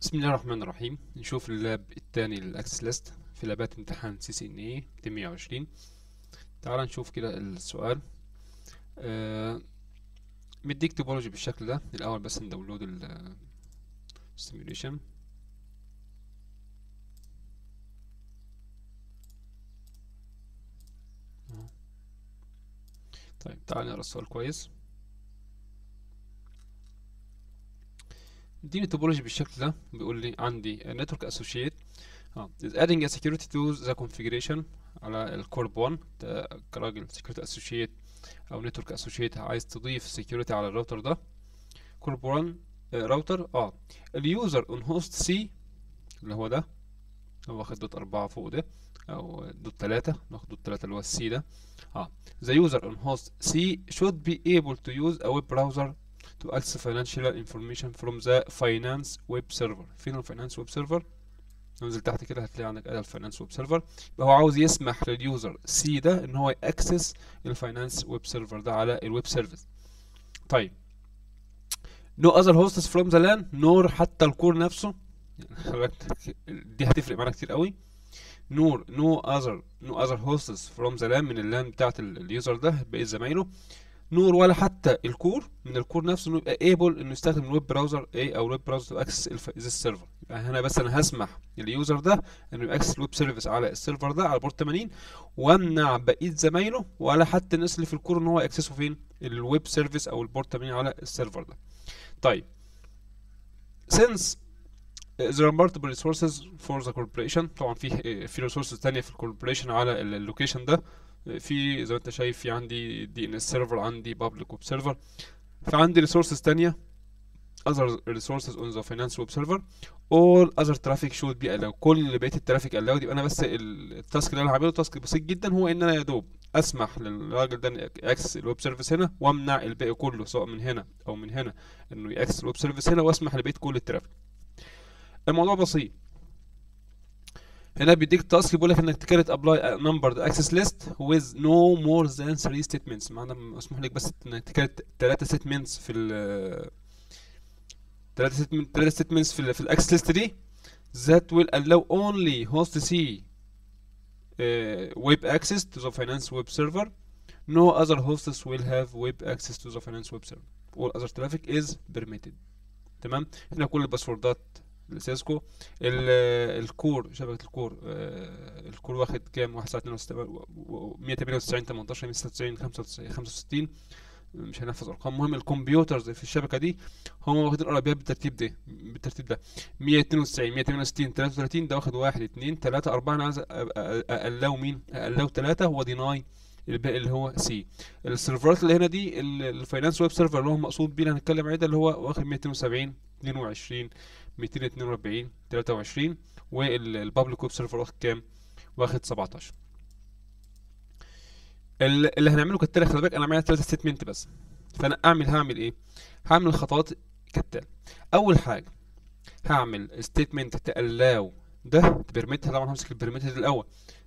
بسم الله الرحمن الرحيم نشوف اللاب التاني للاكسس ليست في لابات امتحان سي سي ان اي 220 تعال نشوف كده السؤال آه مديك توبولوجي بالشكل ده الاول بس نداونلود ال simulation أهو. طيب تعال نقرا السؤال كويس اديني توبولوجي بالشكل ده بيقول لي عندي network associate اه is adding a security to the configuration على الكورب 1 ده كراجل security associate او network associate عايز تضيف security على الراوتر ده كورب 1 راوتر اه اليوزر اون هوست سي اللي هو ده هو واخد دوت أربعة فوق ده أو دوت تلاتة ناخد دوت تلاتة اللي هو السي ده اه the user on host C should be able to use a web browser to access financial information from the finance web server فين الفاينانس ويب سيرفر ننزل تحت كده هتلاقي عندك اداه الفاينانس ويب سيرفر يبقى هو عاوز يسمح لليوزر سي ده ان هو ياكسس الفاينانس ويب سيرفر ده على الويب سيرفيس طيب no other hosts from the LAN نور حتى الكور نفسه خلي بالك دي هتفرق معانا كتير قوي نور نو اذر نو اذر هوستس فروم ذا لان من اللان بتاعت اليوزر ده بقيت زمايله نور ولا حتى الكور من الكور نفسه انه يبقى ايبل انه يستخدم الويب براوزر ايه او الويب براوزر تو اكسس ذا السيرفر يبقى هنا بس انا هسمح لليوزر ده انه ياكسس الويب سيرفيس على السيرفر ده على بورت 80 وامنع بقيه زمايله ولا حتى الناس اللي في الكور ان هو ياكسسه فين الويب سيرفيس او البورت 80 على السيرفر ده طيب since there are multiple resources for the corporation طبعا في في resources تانية في الكوربوريشن على اللوكيشن ده في زي ما انت شايف في عندي دي ان اس سيرفر عندي public web server فعندي resources تانية other resources on the finance web server all other traffic should be allowed كل بقية الترافيك allowed يبقى انا بس التاسك اللي انا هعمله تاسك بسيط جدا هو ان انا يا دوب اسمح للراجل ده انه ياكسس الويب سيرفيس هنا وامنع الباقي كله سواء من هنا او من هنا انه ياكسس الويب سيرفيس هنا واسمح لبقية كل الترافيك الموضوع بسيط هنا بيديك تاسك بيقول لك انك تكريت ابلاي نمبر اكسس ليست with no more than 3 statements معنى مسموح لك بس انك تكريت 3 statements في ال 3 3 statements في ال في الاكسس ليست دي that will allow only host C uh, web access to the finance web server no other hosts will have web access to the finance web server all other traffic is permitted تمام هنا كل الباسوردات لسيسكو الكور شبكة الكور آه الكور واخد كام 1 198 18 196 65 مش هنحفظ ارقام المهم الكمبيوترز في الشبكه دي هم واخدين الارابيات بالترتيب ده بالترتيب ده 192 168 33 ده واخد 1 2 3 4 انا عايز اقلو مين اقلو 3 وديناي الباقي اللي هو سي السيرفرات اللي هنا دي الفاينانس ويب سيرفر اللي هو مقصود بيه اللي هنتكلم عليه ده اللي هو واخد 270 22 242 23 والبابليك ويب سيرفر واخد كام؟ واخد 17 اللي هنعمله كالتالي خلي بالك انا معايا ثلاثة ستيتمنت بس فانا اعمل هعمل ايه؟ هعمل الخطوات كالتالي اول حاجه هعمل ستيتمنت تالاو ده بيرميتها طبعا همسك البيرميت الاول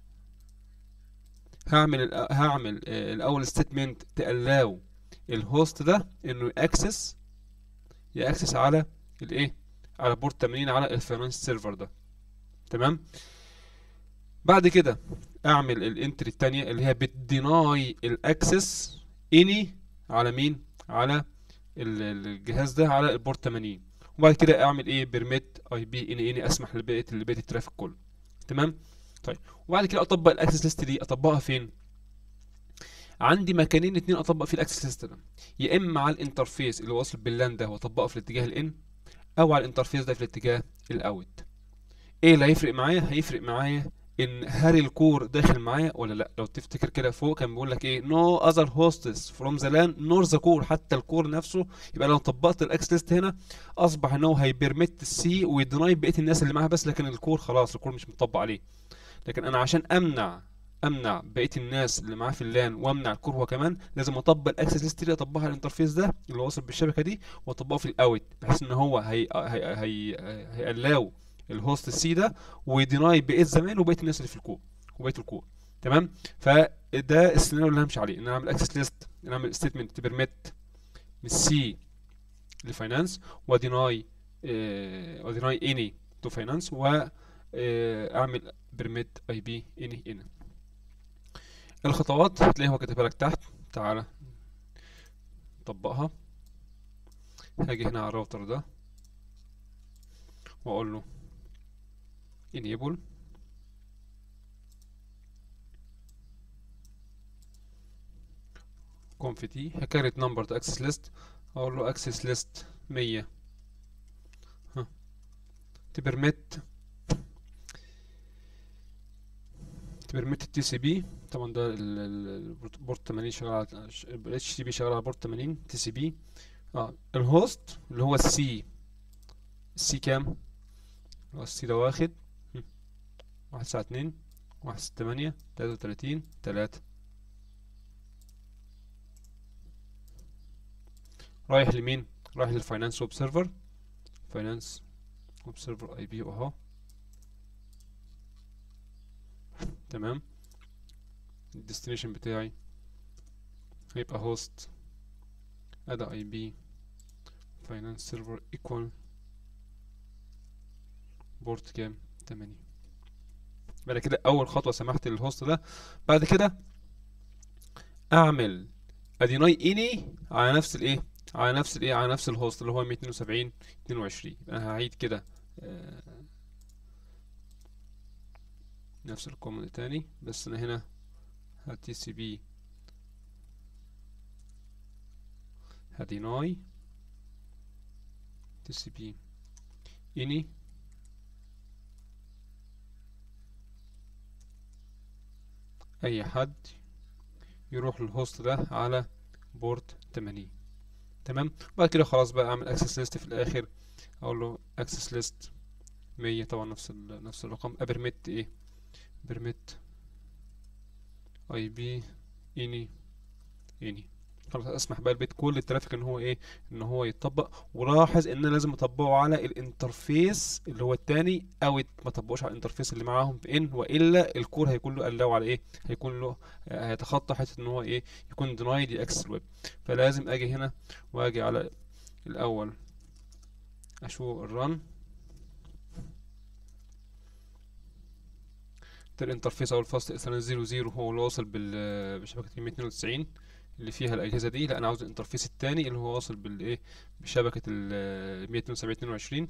هعمل هعمل الاول ستيتمنت تالاو الهوست ده انه ياكسس ياكسس على الايه على بورت 80 على الفاينانس سيرفر ده تمام بعد كده اعمل الانتري التانية اللي هي بتديناي الاكسس اني على مين على الجهاز ده على البورت 80 وبعد كده اعمل ايه بيرميت اي بي اني اني اسمح لبقيه لبقيه الترافيك كله تمام طيب وبعد كده اطبق الاكسس ليست دي اطبقها فين عندي مكانين اتنين اطبق فيه الاكسس ليست ده يا اما على الانترفيس اللي واصل باللان ده واطبقه في الاتجاه الان او على الانترفيس ده في الاتجاه الاوت ايه اللي هيفرق معايا هيفرق معايا ان هل الكور داخل معايا ولا لا لو تفتكر كده فوق كان بيقول لك ايه نو اذر هوستس فروم ذا لان نور ذا كور حتى الكور نفسه يبقى لو طبقت الاكس ليست هنا اصبح ان هو هيبرمت السي ويدناي بقيه الناس اللي معاها بس لكن الكور خلاص الكور مش مطبق عليه لكن انا عشان امنع امنع بقيه الناس اللي معاه في اللان وامنع الكور هو كمان لازم اطبق الاكسس ليست دي اطبقها على الانترفيس ده اللي واصل بالشبكه دي واطبقه في الاوت بحيث ان هو هي هي هي هيقلاو الهوست السي ده ويديناي بقيه زمان وبقيه الناس اللي في الكور وبقيه الكور تمام فده السيناريو اللي همشي عليه ان انا اعمل اكسس ليست ان اعمل ستيتمنت تبرميت من السي لفاينانس وديناي آه، deny any to finance و آه، اعمل permit IP any any الخطوات هتلاقيه هو كاتبها لك تحت تعالى نطبقها هاجي هنا على الراوتر ده واقول له enable conf t هكريت نمبر تو access list اقول له access list 100 ها تبرمت تبرمت التي سي بي طبعا ده ال- ال- البورت 80 شغال على ال اتش تي بي شغال على بورت 80 تي سي بي اه الهوست اللي هو السي السي كام اللي هو السي ده واخد هم، واحد تسعة اتنين واحد ستة تمانية تلاتة وتلاتين تلاتة رايح لمين؟ رايح للفاينانس ويب سيرفر فاينانس ويب سيرفر اي بي اهو تمام الديستنيشن بتاعي هيبقى هوست ادا اي بي فاينانس سيرفر ايكوال بورت كام تمانية بعد كده اول خطوة سمحت للهوست ده بعد كده اعمل اديناي اني على نفس الايه على نفس الايه على نفس الهوست اللي هو 172 22 انا هعيد كده آه، نفس الكوماند تاني بس انا هنا هتي سي بي هديناي تي سي بي اني اي حد يروح للهوست ده على بورت 80 تمام بعد كده خلاص بقى اعمل اكسس ليست في الاخر اقول له اكسس ليست 100 طبعا نفس ال نفس الرقم ابرمت ايه برمت اي بي اني اني خلاص اسمح بقى البيت كل الترافيك ان هو ايه ان هو يتطبق ولاحظ ان انا لازم اطبقه على الانترفيس اللي هو التاني او ما اطبقوش على الانترفيس اللي معاهم في ان والا الكور هيكون له الاو على ايه هيكون له آه، هيتخطى حته ان هو ايه يكون دينايد اكسس الويب فلازم اجي هنا واجي على الاول اشوف الرن ده الانترفيس او الفاست اثرنت 00 هو اللي واصل بال بشبكه 192 اللي فيها الاجهزه دي لا انا عاوز الانترفيس التاني اللي هو واصل بالايه بشبكه ال 172 22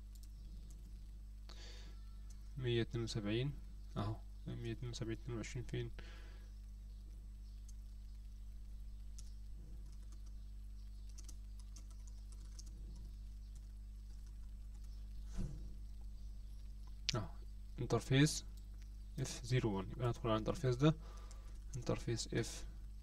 172 اهو 172 22 فين اهو انترفيس اف 01 يبقى ندخل على الانترفيس ده انترفيس اف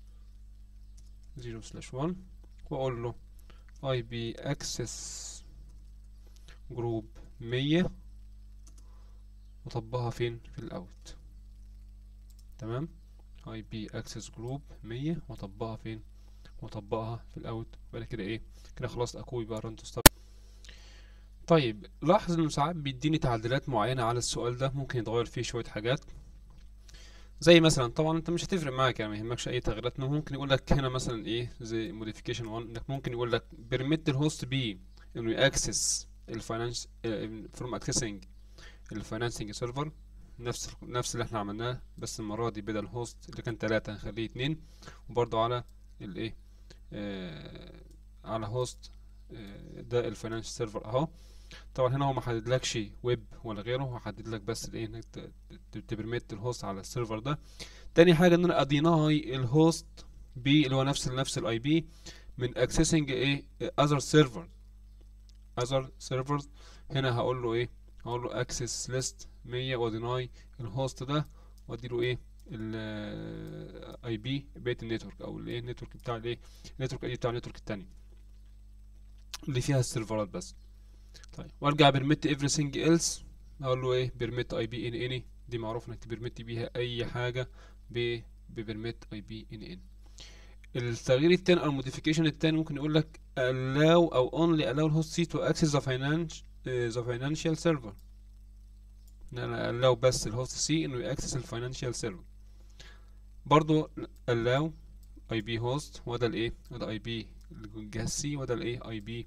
0 سلاش 1 واقول له اي بي اكسس جروب 100 واطبقها فين في الاوت تمام اي بي اكسس جروب 100 واطبقها فين واطبقها في الاوت بعد كده ايه كده خلاص اكوي بقى ران تو ستارت طيب لاحظ انه ساعات بيديني تعديلات معينة على السؤال ده ممكن يتغير فيه شوية حاجات زي مثلا طبعا انت مش هتفرق معاك يعني ما يهمكش اي تغييرات انه ممكن يقول لك هنا مثلا ايه زي موديفيكيشن 1 انك ممكن يقول لك بيرميت الهوست بي انه ياكسس الفاينانس فروم اكسسنج الفاينانسنج سيرفر نفس نفس اللي احنا عملناه بس المرة دي بدل هوست اللي كان تلاتة هنخليه اتنين وبرضو على الايه آه على هوست آه ده الفاينانس سيرفر اهو طبعا هنا هو ما حددلكش ويب ولا غيره هو حدد لك بس الايه انك ت- ت- تبرميت الهوست على السيرفر ده تاني حاجه ان انا اديناي الهوست بي اللي هو نفس نفس الاي بي من اكسسنج ايه اذر سيرفر اذر سيرفرز هنا هقول له ايه هقول له اكسس ليست 100 واديناي الهوست ده وادي له ايه الاي بي بيت النتورك او الايه النتورك بتاع الايه النتورك اي بتاع النتورك التاني اللي فيها السيرفرات بس طيب وارجع برميت everything else اقول له ايه برميت اي بي ان اني دي معروف انك تبرميت بيها اي حاجه ب ببرميت اي بي ان ان التغيير التاني او الموديفيكيشن التاني ممكن يقول لك allow او only allow الهوست سي to access the financial the financial server ان انا allow بس الهوست سي انه ياكسس الفاينانشال سيرفر برضو allow اي بي هوست وده الايه وده اي بي الجهاز سي وده الايه اي بي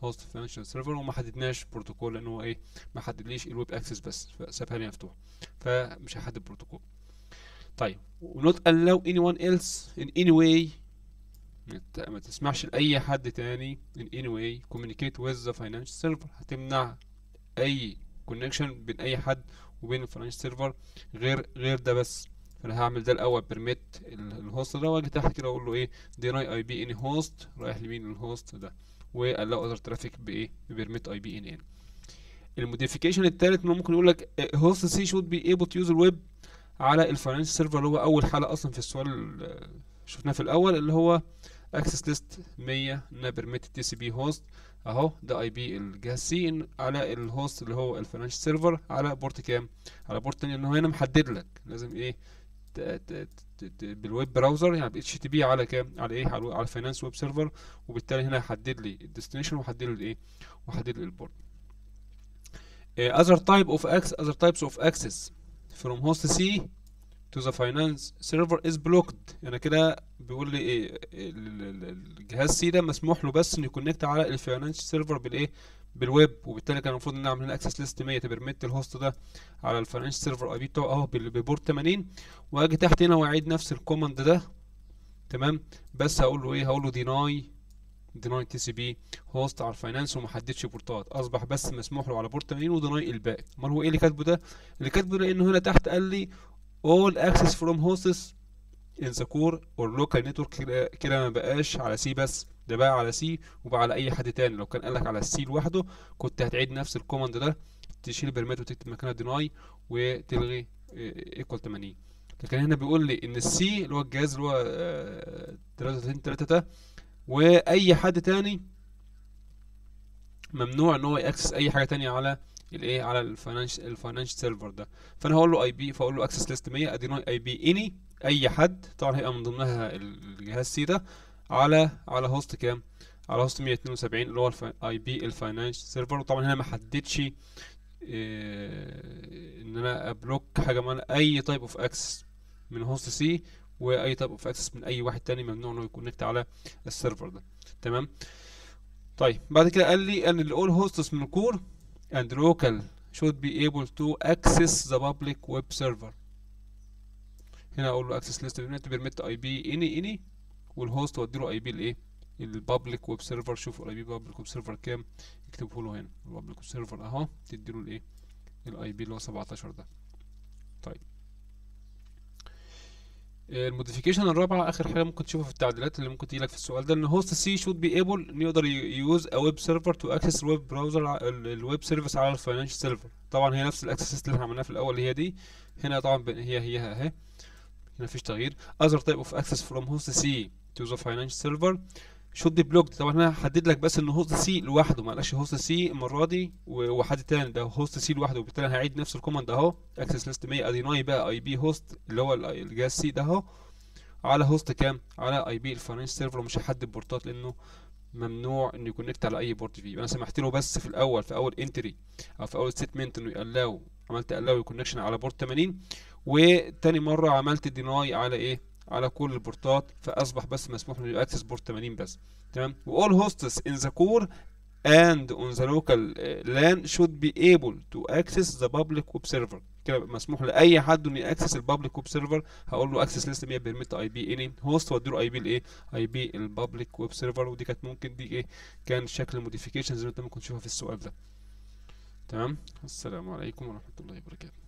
هوست فاينانشال سيرفر وما حددناش بروتوكول لان هو ايه ما حددليش الويب اكسس بس فسابها لي مفتوح فمش هحدد بروتوكول طيب not allow anyone else in any way ما تسمحش لأي حد تاني in any way communicate with the financial server هتمنع أي connection بين أي حد وبين الفاينانشال سيرفر غير غير ده بس فانا هعمل ده الاول بيرميت الهوست ده واجي تحت كده اقول له ايه deny اي بي اني هوست رايح لمين الهوست ده واللو اذر ترافيك بايه بيرميت اي بي ان ان الموديفيكيشن الثالث انه ممكن يقول لك هوست سي شود بي ايبل تو يوز الويب على الفاينانشال سيرفر اللي هو اول حاله اصلا في السؤال شفناه في الاول اللي هو اكسس ليست 100 انها بيرميت تي سي بي هوست اهو ده اي بي الجهاز سي على الهوست اللي هو الفاينانشال سيرفر على بورت كام على بورت تاني ان هو هنا محدد لك لازم ايه بالويب براوزر يعني ب اتش تي بي على كام على ايه على على فاينانس ويب سيرفر وبالتالي هنا هيحدد لي الديستنيشن ويحدد لي الايه ويحدد لي البورت other type of access other types of access from host C to the finance server is blocked يعني كده بيقول لي ايه الجهاز سي ده مسموح له بس انه يكونكت على الفاينانس سيرفر بالايه بالويب وبالتالي كان المفروض ان نعمل هنا اكسس ليست 100 تبرمت الهوست ده على الفاينانس سيرفر اي بي بتاعه اهو ببورت 80 واجي تحت هنا واعيد نفس الكوماند ده تمام بس هقول له ايه هقول له ديناي ديناي تي سي بي هوست على الفاينانس وما حددش بورتات اصبح بس مسموح له على بورت 80 وديناي الباقي امال هو ايه اللي كاتبه ده اللي كاتبه ده انه هنا تحت قال لي all access from hosts in the core or local network كده ما بقاش على سي بس ده بقى على سي وبقى على اي حد تاني لو كان قالك على السي لوحده كنت هتعيد نفس الكوماند ده تشيل برمات وتكتب مكانها ديناي وتلغي ايكوال 80 لكن هنا بيقول لي ان السي اللي هو الجهاز اللي هو 33 3 ده واي حد تاني ممنوع ان هو ياكسس اي حاجه تانية على الايه على الفاينانش الفاينانش سيرفر ده فانا هقول له اي بي فاقول له اكسس ليست 100 اديناي اي بي اني اي حد طبعا هيبقى من ضمنها الجهاز سي ده على على هوست كام على هوست 172 اللي هو اي بي الفاينانش سيرفر وطبعا هنا ما حددش إيه ان انا ابلوك حاجه من اي تايب اوف اكسس من هوست سي واي تايب اوف اكسس من اي واحد تاني ممنوع انه يكونكت على السيرفر ده تمام طيب بعد كده قال لي ان الاول هوستس من الكور and local should be able to access the public web server هنا اقول له access list permit اي بي any any والهوست وادي له اي بي الايه البابليك ويب سيرفر شوفوا الاي بي بابليك ويب سيرفر كام اكتبه له هنا البابليك ويب سيرفر اهو تدي له الايه الاي بي اللي هو 17 ده طيب الموديفيكيشن الرابعه اخر حاجه ممكن تشوفها في التعديلات اللي ممكن تجيلك في السؤال ده ان هوست سي شود بي ايبل انه يقدر يوز ا ويب سيرفر تو اكسس الويب براوزر الويب سيرفيس على الفاينانشال سيرفر طبعا هي نفس الاكسس اللي احنا عملناها في الاول اللي هي دي هنا طبعا هي هي اهي هنا مفيش تغيير other type of access from host C to the financial server should be blocked طبعا انا هحدد لك بس ان هوست سي لوحده ما قالش هوست سي المره دي وحد تاني ده هوست سي لوحده وبالتالي هعيد نفس الكوماند اهو اكسس ليست 100 اديناي بقى اي بي هوست اللي هو الجهاز سي ده اهو على هوست كام على اي بي الفاينانشال سيرفر ومش هحدد بورتات لانه ممنوع انه يكونكت على اي بورت فيه انا سمحت له بس في الاول في اول انتري او في اول ستمنت انه يقلاو عملت الاو كونكشن على بورت 80 وتاني مره عملت ديناي على ايه على كل البورتات فاصبح بس مسموح له ياكسس بورت 80 بس تمام وall hosts in the core and on the local LAN should be able to access the public web server كده مسموح لاي حد انه ياكسس البابليك ويب سيرفر هقول له اكسس ليست 100 بيرميت اي بي اني هوست وادي له اي بي الايه اي بي البابليك ويب سيرفر ودي كانت ممكن دي ايه كان شكل الموديفيكيشنز اللي انت ممكن تشوفها في السؤال ده تمام السلام عليكم ورحمه الله وبركاته